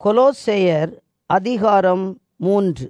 கொலோசேயர் அதிகாரம் மூன்று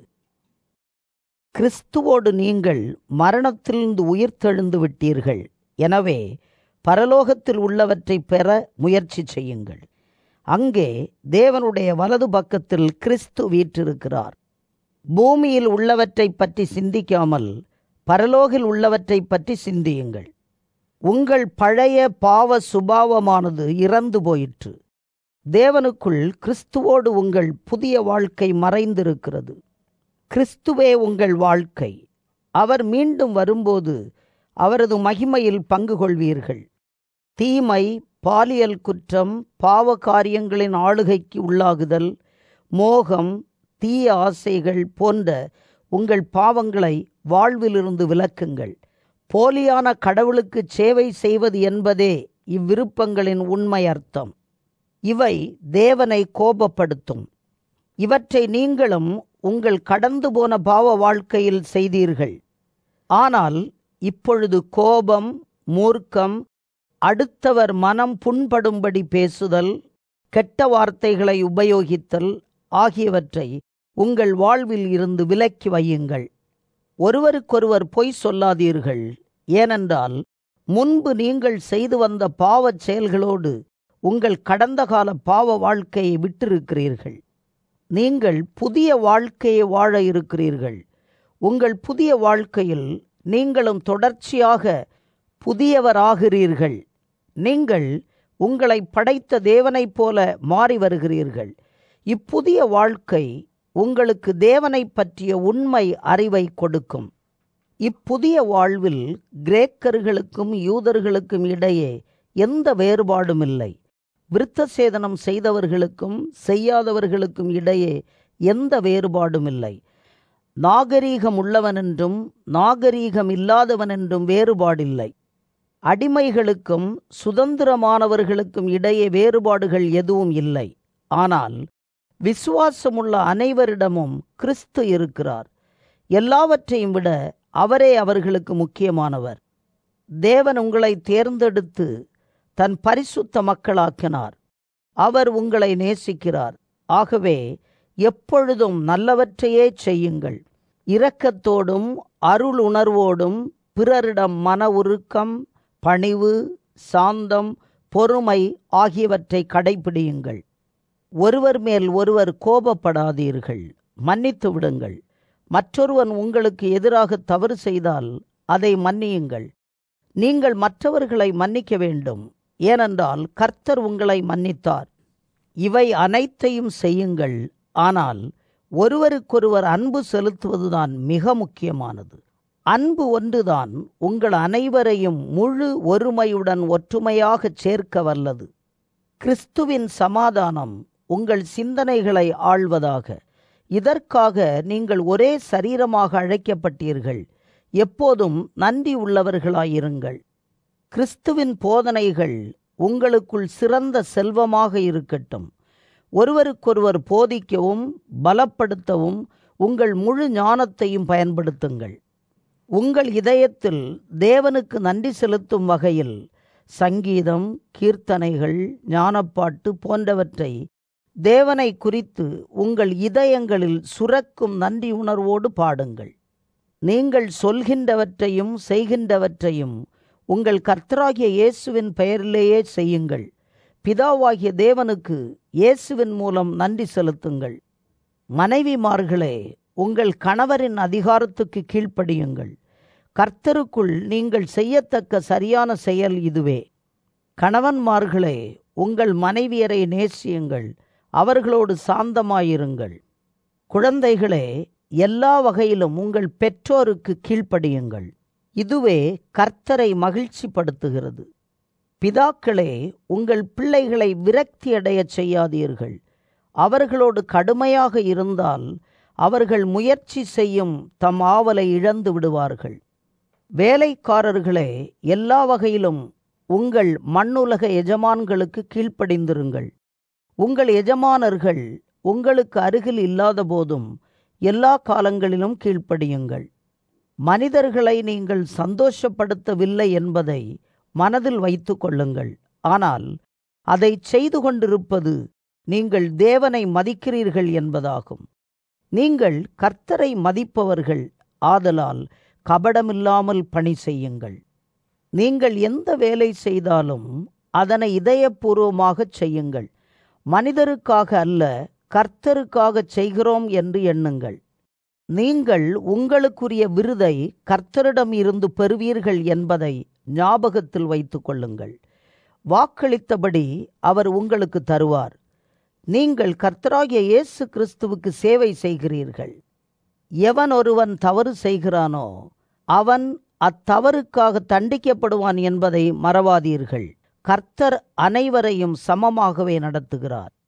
கிறிஸ்துவோடு நீங்கள் மரணத்திலிருந்து உயிர்த்தெழுந்து விட்டீர்கள் எனவே பரலோகத்தில் உள்ளவற்றை பெற முயற்சி செய்யுங்கள் அங்கே தேவனுடைய வலது பக்கத்தில் கிறிஸ்து வீற்றிருக்கிறார் பூமியில் உள்ளவற்றை பற்றி சிந்திக்காமல் பரலோகில் உள்ளவற்றை பற்றி சிந்தியுங்கள் உங்கள் பழைய பாவ சுபாவமானது இறந்து போயிற்று தேவனுக்குள் கிறிஸ்துவோடு உங்கள் புதிய வாழ்க்கை மறைந்திருக்கிறது கிறிஸ்துவே உங்கள் வாழ்க்கை அவர் மீண்டும் வரும்போது அவரது மகிமையில் பங்கு கொள்வீர்கள் தீமை பாலியல் குற்றம் பாவ காரியங்களின் ஆளுகைக்கு உள்ளாகுதல் மோகம் தீய ஆசைகள் போன்ற உங்கள் பாவங்களை வாழ்விலிருந்து விலக்குங்கள் போலியான கடவுளுக்கு சேவை செய்வது என்பதே இவ்விருப்பங்களின் உண்மை அர்த்தம் இவை தேவனை கோபப்படுத்தும் இவற்றை நீங்களும் உங்கள் கடந்து போன பாவ வாழ்க்கையில் செய்தீர்கள் ஆனால் இப்பொழுது கோபம் மூர்க்கம் அடுத்தவர் மனம் புண்படும்படி பேசுதல் கெட்ட வார்த்தைகளை உபயோகித்தல் ஆகியவற்றை உங்கள் வாழ்வில் இருந்து விலக்கி வையுங்கள் ஒருவருக்கொருவர் பொய் சொல்லாதீர்கள் ஏனென்றால் முன்பு நீங்கள் செய்து வந்த பாவச் செயல்களோடு உங்கள் கடந்த கால பாவ வாழ்க்கையை விட்டிருக்கிறீர்கள் நீங்கள் புதிய வாழ்க்கையை வாழ இருக்கிறீர்கள் உங்கள் புதிய வாழ்க்கையில் நீங்களும் தொடர்ச்சியாக புதியவராகிறீர்கள் நீங்கள் உங்களை படைத்த தேவனைப் போல மாறி வருகிறீர்கள் இப்புதிய வாழ்க்கை உங்களுக்கு தேவனைப் பற்றிய உண்மை அறிவை கொடுக்கும் இப்புதிய வாழ்வில் கிரேக்கர்களுக்கும் யூதர்களுக்கும் இடையே எந்த வேறுபாடும் இல்லை விருத்த சேதனம் செய்தவர்களுக்கும் செய்யாதவர்களுக்கும் இடையே எந்த வேறுபாடும் இல்லை நாகரீகம் உள்ளவன் என்றும் நாகரீகம் இல்லாதவன் என்றும் வேறுபாடில்லை அடிமைகளுக்கும் சுதந்திரமானவர்களுக்கும் இடையே வேறுபாடுகள் எதுவும் இல்லை ஆனால் விசுவாசமுள்ள அனைவரிடமும் கிறிஸ்து இருக்கிறார் எல்லாவற்றையும் விட அவரே அவர்களுக்கு முக்கியமானவர் தேவன் உங்களை தேர்ந்தெடுத்து தன் பரிசுத்த மக்களாக்கினார் அவர் உங்களை நேசிக்கிறார் ஆகவே எப்பொழுதும் நல்லவற்றையே செய்யுங்கள் இரக்கத்தோடும் அருள் உணர்வோடும் பிறரிடம் மன உருக்கம் பணிவு சாந்தம் பொறுமை ஆகியவற்றை கடைபிடியுங்கள் ஒருவர் மேல் ஒருவர் கோபப்படாதீர்கள் மன்னித்து விடுங்கள் மற்றொருவன் உங்களுக்கு எதிராக தவறு செய்தால் அதை மன்னியுங்கள் நீங்கள் மற்றவர்களை மன்னிக்க வேண்டும் ஏனென்றால் கர்த்தர் உங்களை மன்னித்தார் இவை அனைத்தையும் செய்யுங்கள் ஆனால் ஒருவருக்கொருவர் அன்பு செலுத்துவதுதான் மிக முக்கியமானது அன்பு ஒன்றுதான் உங்கள் அனைவரையும் முழு ஒருமையுடன் ஒற்றுமையாக சேர்க்க வல்லது கிறிஸ்துவின் சமாதானம் உங்கள் சிந்தனைகளை ஆள்வதாக இதற்காக நீங்கள் ஒரே சரீரமாக அழைக்கப்பட்டீர்கள் எப்போதும் நன்றி உள்ளவர்களாயிருங்கள் கிறிஸ்துவின் போதனைகள் உங்களுக்குள் சிறந்த செல்வமாக இருக்கட்டும் ஒருவருக்கொருவர் போதிக்கவும் பலப்படுத்தவும் உங்கள் முழு ஞானத்தையும் பயன்படுத்துங்கள் உங்கள் இதயத்தில் தேவனுக்கு நன்றி செலுத்தும் வகையில் சங்கீதம் கீர்த்தனைகள் ஞானப்பாட்டு போன்றவற்றை தேவனை குறித்து உங்கள் இதயங்களில் சுரக்கும் நன்றி உணர்வோடு பாடுங்கள் நீங்கள் சொல்கின்றவற்றையும் செய்கின்றவற்றையும் உங்கள் கர்த்தராகிய இயேசுவின் பெயரிலேயே செய்யுங்கள் பிதாவாகிய தேவனுக்கு இயேசுவின் மூலம் நன்றி செலுத்துங்கள் மனைவிமார்களே உங்கள் கணவரின் அதிகாரத்துக்கு கீழ்ப்படியுங்கள் கர்த்தருக்குள் நீங்கள் செய்யத்தக்க சரியான செயல் இதுவே கணவன்மார்களே உங்கள் மனைவியரை நேசியுங்கள் அவர்களோடு சாந்தமாயிருங்கள் குழந்தைகளே எல்லா வகையிலும் உங்கள் பெற்றோருக்கு கீழ்ப்படியுங்கள் இதுவே கர்த்தரை மகிழ்ச்சிப்படுத்துகிறது பிதாக்களே உங்கள் பிள்ளைகளை விரக்தியடையச் செய்யாதீர்கள் அவர்களோடு கடுமையாக இருந்தால் அவர்கள் முயற்சி செய்யும் தம் ஆவலை இழந்து விடுவார்கள் வேலைக்காரர்களே எல்லா வகையிலும் உங்கள் மண்ணுலக எஜமான்களுக்கு கீழ்ப்படிந்திருங்கள் உங்கள் எஜமானர்கள் உங்களுக்கு அருகில் இல்லாத போதும் எல்லா காலங்களிலும் கீழ்ப்படியுங்கள் மனிதர்களை நீங்கள் சந்தோஷப்படுத்தவில்லை என்பதை மனதில் வைத்து கொள்ளுங்கள் ஆனால் அதை செய்து கொண்டிருப்பது நீங்கள் தேவனை மதிக்கிறீர்கள் என்பதாகும் நீங்கள் கர்த்தரை மதிப்பவர்கள் ஆதலால் கபடமில்லாமல் பணி செய்யுங்கள் நீங்கள் எந்த வேலை செய்தாலும் அதனை இதயபூர்வமாகச் செய்யுங்கள் மனிதருக்காக அல்ல கர்த்தருக்காகச் செய்கிறோம் என்று எண்ணுங்கள் நீங்கள் உங்களுக்குரிய விருதை கர்த்தரிடம் இருந்து பெறுவீர்கள் என்பதை ஞாபகத்தில் வைத்துக் கொள்ளுங்கள் வாக்களித்தபடி அவர் உங்களுக்கு தருவார் நீங்கள் கர்த்தராகிய இயேசு கிறிஸ்துவுக்கு சேவை செய்கிறீர்கள் எவன் ஒருவன் தவறு செய்கிறானோ அவன் அத்தவறுக்காக தண்டிக்கப்படுவான் என்பதை மறவாதீர்கள் கர்த்தர் அனைவரையும் சமமாகவே நடத்துகிறார்